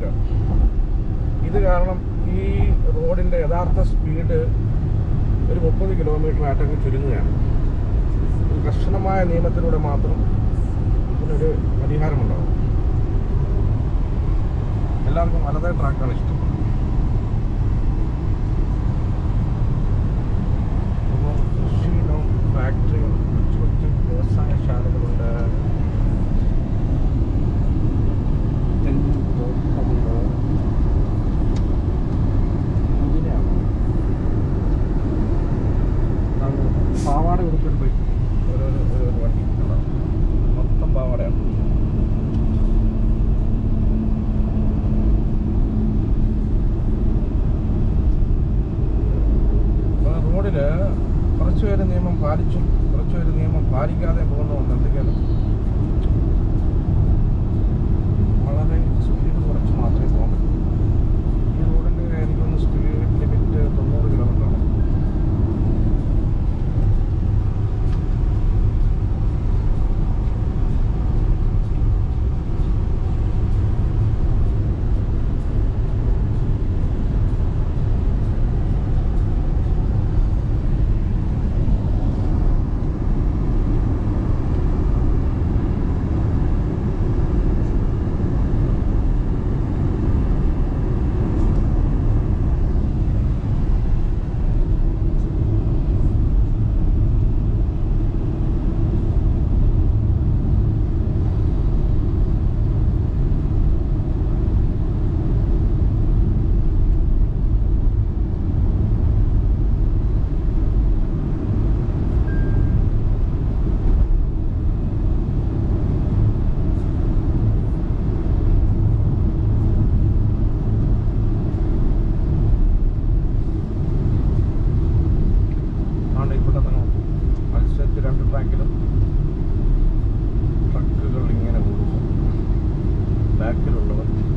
Kilometre ഇത് കാരണം ഈ റോഡിൻ്റെ യഥാർത്ഥ സ്പീഡ് ഒരു മുപ്പത് കിലോമീറ്റർ ആയിട്ടങ്ങ് ചുരുങ്ങുകയാണ് ഒരു കർശനമായ നിയമത്തിലൂടെ മാത്രം ഇതിനൊരു പരിഹാരമുണ്ടാകും എല്ലാവർക്കും വലതേ ട്രാക്കാണ് ഇഷ്ടം അപ്പോൾ കൃഷിയിടം ഫാക്ടറികൾ കൊച്ചു കൊച്ചു വ്യവസായശാലകളുണ്ട് തെങ്ങ് തോട്ടമുണ്ട് ഇതിനെയാണ് അങ്ങ് പാവാട ഉടുപ്പിട്ട് പോയി ഓരോരോ ഓരോരോ വണ്ടി കണ്ടോ? മൊത്തം പാവാടയാണ് അപ്പൊ റോഡിൽ കുറച്ച് പേര് നിയമം പാലിച്ചും കുറച്ച് പേര് നിയമം പാലിക്കാതെ പോകുന്നുണ്ട് എന്തൊക്കെയാണ് വളരെ സ്പീഡ് കുറച്ച് മാത്രമേ പോകാൻ പറ്റൂ ഈ റോഡിൻ്റെ എനിക്കൊന്ന് സ്പീഡ് ലിമിറ്റ് തൊണ്ണൂറ് കിലോമീറ്റർ ആണ് ആണ് ഇവിടെ തന്നെ മത്സരിച്ച് രണ്ട് ട്രാക്കിലും ട്രക്കുകൾ ഇങ്ങനെ ഓടുന്നു ബാക്കിലുള്ളവർ